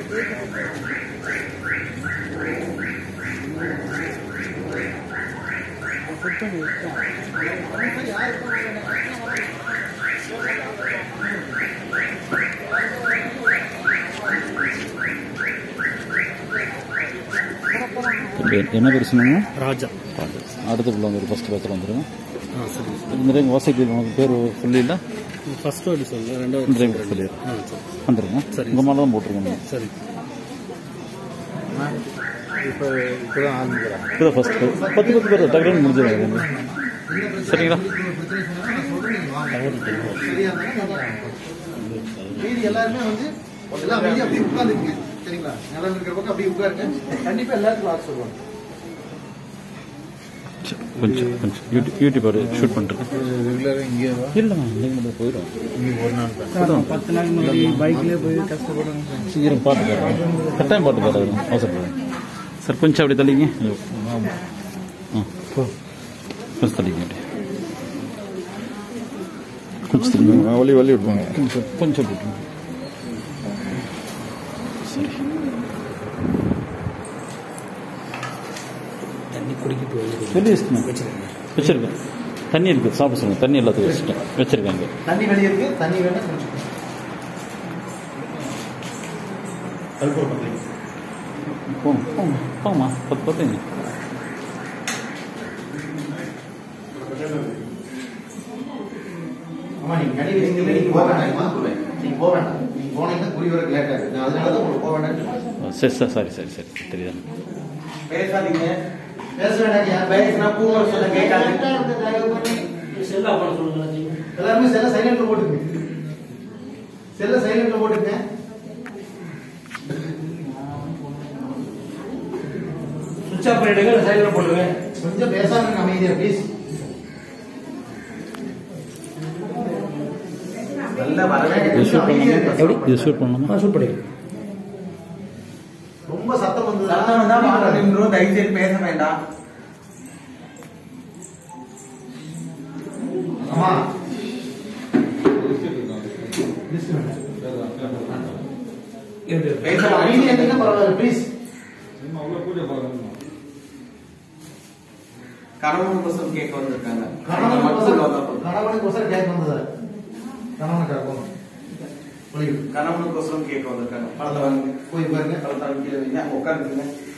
பேர் என்ன பேர் சொன்னாங்க ராஜா அடுத்த பிள்ளை வந்துடும் ஃபஸ்ட்டு பேத்தில் வந்துடும் ஆ சரி இந்த மாதிரி வசதி உனக்கு பேர் சொல்லி இல்லை ஃபர்ஸ்ட் வாட்டி சொல்லுங்க ரெண்டாவது டிரைவர் சொல்லிடு ஆ சரி வந்துடுங்க சரி. உங்கள் மேலே தான் போட்டிருக்கோங்க சரி இப்போ இப்போ தான் ஆரம்பிக்கிறேன் இப்போ ஃபஸ்ட்டு பத்து பத்து பேர் டக்குனு முடிஞ்சிடும் சரிங்களா மீதி எல்லாருமே வந்து எல்லாம் மீதி அப்படியே உட்காந்துக்குங்க சரிங்களா நிலம் இருக்கிற பக்கம் அப்படியே உட்காருங்க கண்டிப்பா எல்லாத்துக்கும் லாக் சொல்லுவாங்க கொஞ்சம் கொஞ்சம் யூடியூப் யூடியூப் ஷூட் பண்ணிட்டு ரெகுலராக இங்கே இல்லைம்மா இன்னைக்கு மட்டும் போயிடும் இங்கே ஒரு நாள் பத்து நாள் முன்னாடி பைக்லேயே போய் கஷ்டப்படுறாங்க சீக்கிரம் பாட்டு பாடுறேன் கட்டாயம் பாட்டு பாடுறேன் அவசரப்படுறேன் சார் கொஞ்சம் அப்படி தள்ளிங்க ஆ கொஞ்சம் தள்ளிங்க அப்படி கொஞ்சம் தள்ளிங்க வழி வழி விட்டுவாங்க கொஞ்சம் கொஞ்சம் போட்டுருங்க சரி தண்ணி குடிக்க போய் வெளியே வச்சுக்கணும் வச்சிருக்கேன் தண்ணி இருக்குது சாப்பிட சொல்லுங்க தண்ணி எல்லாத்தையும் வச்சுட்டேன் வச்சிருக்காங்க தண்ணி வெளியே இருக்கு தண்ணி வேணா குடிச்சுக்கோங்க போங்க போங்க போங்கம்மா பத்து பத்துங்க ஆமா நீங்க கனி வச்சுக்கல நீங்க போக வேண்டாம் நீங்க போக வேண்டாம் நீங்க போனீங்கன்னா குறி வரைக்கும் லேட் ஆகுது நான் அதனால தான் உங்களுக்கு போக வேண்டாம் சரி சார் சாரி சரி சரி தெரியுதா பேசாதீங்க பேச வேண்டாம் பேசினா பூவை சொல்ல கேட்காது செல்லா பண்ண சொல்லுங்க எல்லாருமே செல்ல சைலண்ட்ல போட்டுங்க செல்ல சைலண்ட்ல போட்டுங்க சுவிட்ச் ஆஃப் பண்ணிடுங்க சைடில் போடுங்க கொஞ்சம் பேசாம இருங்க அமைதியா ப்ளீஸ் நல்லா வரவே இது ஷூட் பண்ணலாமா எப்படி இது ஷூட் பண்ணலாமா ஷூட் பண்ணி ரொம்ப சத்தம் வந்து சத்தம் வந்தா மாற நின்றும் தயவு செய்து பேச வேண்டாம் ஆமா பேச அமைதியா இருந்தீங்கன்னா பரவாயில்ல ப்ளீஸ் கணவன் கோசம் கேட்க வந்திருக்காங்க கணவனுக்கு கணவனுக்கு கேட்க வந்தது கணவனுக்காக போங்க ஒளிவு. கணவனுக்கோசரம் கேட்க வந்திருக்காங்க பழத்தை வாங்க போய் பாருங்க பழத்தை வாங்கி கீழே வைங்க உட்காந்துருங்க